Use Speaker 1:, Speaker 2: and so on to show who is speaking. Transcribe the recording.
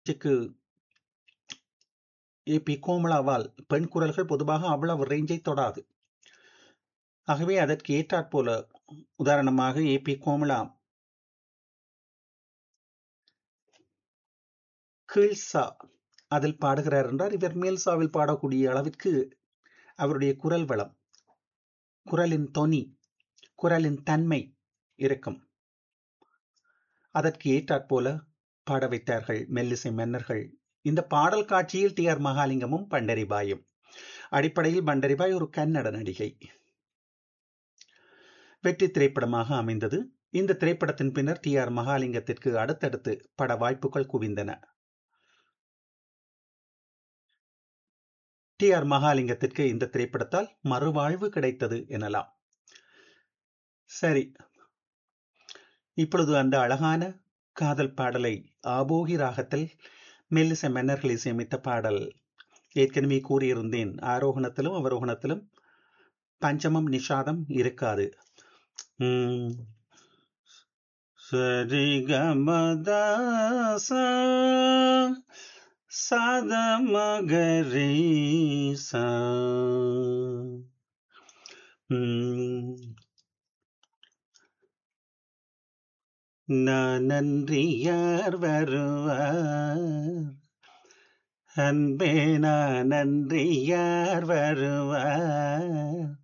Speaker 1: பேச்சுக்கு ஏ பி கோமளாவால் பெண் குரல்கள் பொதுவாக அவ்வளவு ரேஞ்சை தொடாது ஆகவே அதற்கு ஏற்றாற்போல உதாரணமாக ஏ பி கோமளா கீழ்சா அதில் பாடுகிறார் என்றால் இவர் மேல்சாவில் பாடக்கூடிய அளவிற்கு அவருடைய குரல் வளம் குரலின் தொனி குரலின் தன்மை இருக்கும் அதற்கு ஏற்றாற்போல பாட வைத்தார்கள் மெல்லிசை மன்னர்கள் இந்த பாடல் காட்சியில் டி ஆர் மகாலிங்கமும் பண்டரிபாயும் அடிப்படையில் பண்டரிபாய் ஒரு கன்னட நடிகை வெற்றி திரைப்படமாக அமைந்தது இந்த திரைப்படத்தின் பின்னர் டி ஆர் மகாலிங்கத்திற்கு அடுத்தடுத்து பட வாய்ப்புகள் குவிந்தன டி ஆர் மகாலிங்கத்திற்கு இந்த திரைப்படத்தால் மறுவாழ்வு கிடைத்தது எனலாம் சரி இப்பொழுது அந்த அழகான காதல் பாடலை ஆபோகி ராகத்தில் மெல்லிசை மன்னர்கள் இசையமைத்த பாடல் ஏற்கனவே கூறியிருந்தேன் ஆரோகணத்திலும் அவரோகணத்திலும் பஞ்சமம் நிஷாதம் இருக்காது சரி கமதாச சத மகரீசா நான் நன்றி யார் வருவார் அன்பே நான் நன்றி யார் வருவார்